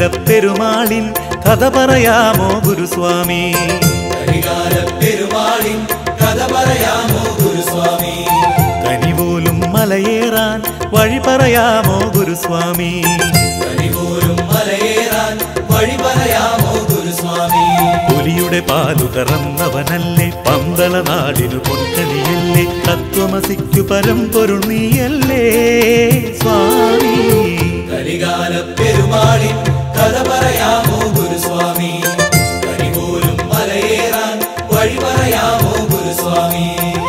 പെരുമാളിൻ കഥ പറയാമോ ഗുരുസ്വാമി കരികാല പെരുമാളിൻ കഥ പറയാമോ ഗുരുസ്വാമി കനിപോലും മലയേറാൻ വഴി പറയാമോ ഗുരുസ്വാമി കരിപോലും മലയേറാൻ വഴി പറയാമോ ഗുരുസ്വാമി പുലിയുടെ പാലു കറന്നവനല്ലേ പന്തള നാടിനു പൊൻകണിയല്ലേ തത്വമസിക്കു പരമ്പൊരുൾ നീയല്ലേ സ്വാമി കരികാല പെരുമാളിൻ കഥ പറയാമോ ഗുരുസ്വാമി കരിപോലും മലയേറാൻ വഴി പറയാമോ ഗുരുസ്വാമി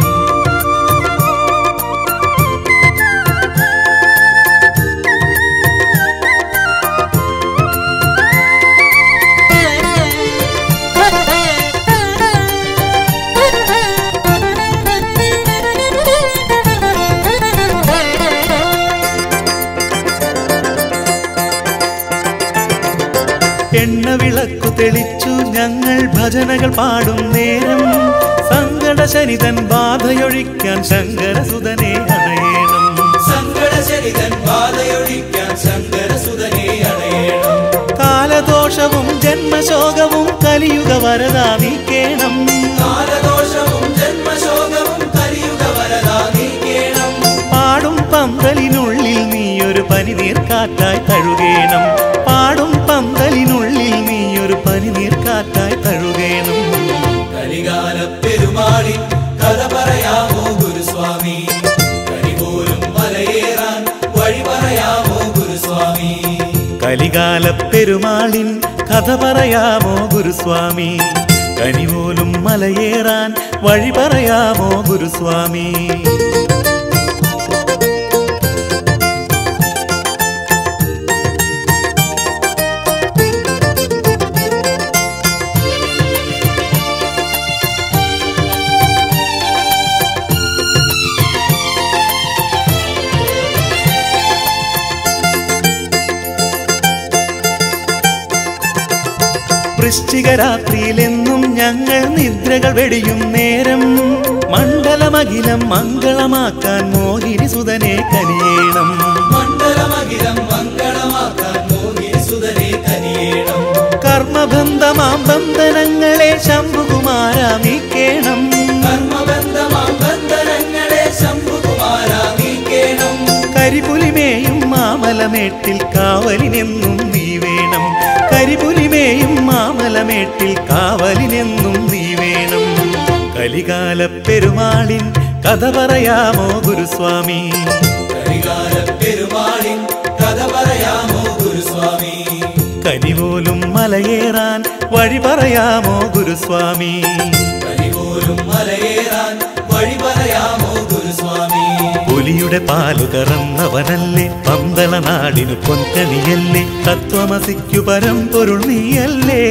എണ്ണ വിളക്കു തെളിച്ചു ഞങ്ങൾ ഭജനകൾ പാടും നേരം സങ്കട ശനിതൻ ബാധയൊഴിക്കാൻ ശങ്കരസുതനെ അണയണം സങ്കടശരിതൻ ബാധയൊഴിക്കാൻ ശങ്കരസുതനെ അടയണം കാലദോഷവും ജന്മശോകവും കലിയുഗ വരദാ നീക്കേണം കാലദോഷവും ജന്മശോകവും കലിയുഗ വരദാ നീക്കേണം പാടും പന്തലിനുള്ളിൽ നീയൊരു പനിനീർക്കാറ്റായി തഴുകേണം പാടും പന്തലിനുള്ളിൽ നീയൊരു പനിനീർക്കാറ്റായി തഴുകേണം കലികാല പെരുമാളിൻ കഥ പറയാമോ ഗുരുസ്വാമി കരിപോലും മലയേറാൻ വഴി പറയാമോ ഗുരുസ്വാമി കലികാല പെരുമാളിൻ കഥ പറയാമോ ഗുരുസ്വാമി കനിപോലും മലയേറാൻ വഴി പറയാമോ ഗുരുസ്വാമി വൃശ്ചികരാത്രിയിലെന്നും ഞങ്ങൾ നിദ്രകൾ വെടിയും നേരം മണ്ഡലമഖിലം മംഗളമാക്കാൻ മോഹിനി സുതനെ കനിയേണം മണ്ഡലമഖിലം മംഗളമാക്കാൻ മോഹിനി സുതനെ കനിയേണം കർമ്മബന്ധമാം ബന്ധനങ്ങളെ ശംഭുകുമാര നീക്കേണം കർമ്മബന്ധമാം ബന്ധനങ്ങളെ ശംഭുകുമാര നീക്കേണം കരിപുലിമേയും മാമലമേട്ടിൽ കാവലിനെന്നും നീ വേണം കരിപുലിമേയും മാമലമേട്ടിൽ കാവലിനെന്നും നീ വേണം കലികാല പെരുമാളിൻ കഥ പറയാമോ ഗുരുസ്വാമി കരികാല പെരുമാളിൻ കഥ പറയാമോ ഗുരുസ്വാമി കനിപോലും മലയേറാൻ വഴി പറയാമോ ഗുരുസ്വാമി കരിപോലും മലയേറാൻ വഴി പറയാമോ ഗുരുസ്വാമി പുലിയുടെ പാലു കറന്നവനല്ലേ പന്തള നാടിനു പൊൻകണിയല്ലേ തത്വമസിക്കു പരമ്പൊരുൾ നീയല്ലേ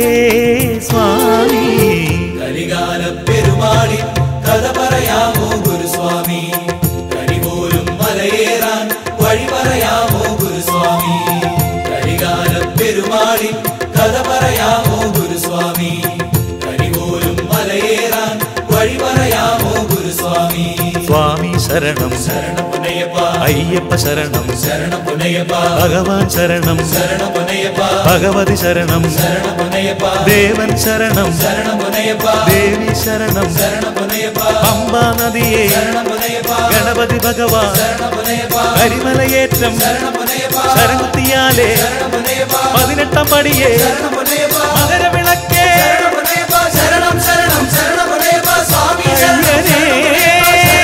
സ്വാമി കലികാല പെരുമാളിൻ കഥ പറയാമോ ഗുരുസ്വാമി കരിപോലും മലയേറാൻ വഴി പറയാമോ ഗുരുസ്വാമി കരികാല പെരുമാളിൻ കഥ പറയാമോ ഗുരുസ്വാമി കരിപോലും മലയേറാൻ വഴി പറയാമോ ഗുരുസ്വാമി സ്വാമി ശരണം ശരണം പുനയപ്പ അയ്യപ്പ ശരണം ശരണം പുനയപ്പ ഭഗവാൻ ശരണം ശരണം പുനയപ്പ ഭഗവതി ശരണം ശരണം പുനയപ്പ ദേവൻ ശരണം ശരണം പുനയപ്പ ദേവി ശരണം ശരണം പുനയപ്പ പമ്പാ നദിയെ ശരണം പുനയപ്പ ഗണപതി ഭഗവാൻ ശരണം പുനയപ്പ കരിമലയേറ്റം ശരണം പുനയപ്പ ശരകുത്തിയാലേ ശരണം പുനയപ്പ പതിനെട്ടാം പടിയേ ശരണം പുനയപ്പ മകരവിളക്കേ ശരണം പുനയപ്പ ശരണം ശരണം ശരണം പുനയപ്പ സ്വാമി ശരണം അയ്യനേ.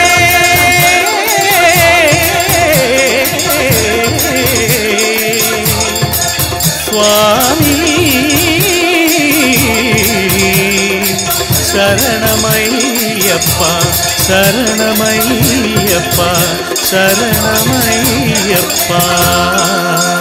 സ്വാമി ശരണമയ്യപ്പ ശരണമയ്യപ്പ ശരണമയ്യപ്പ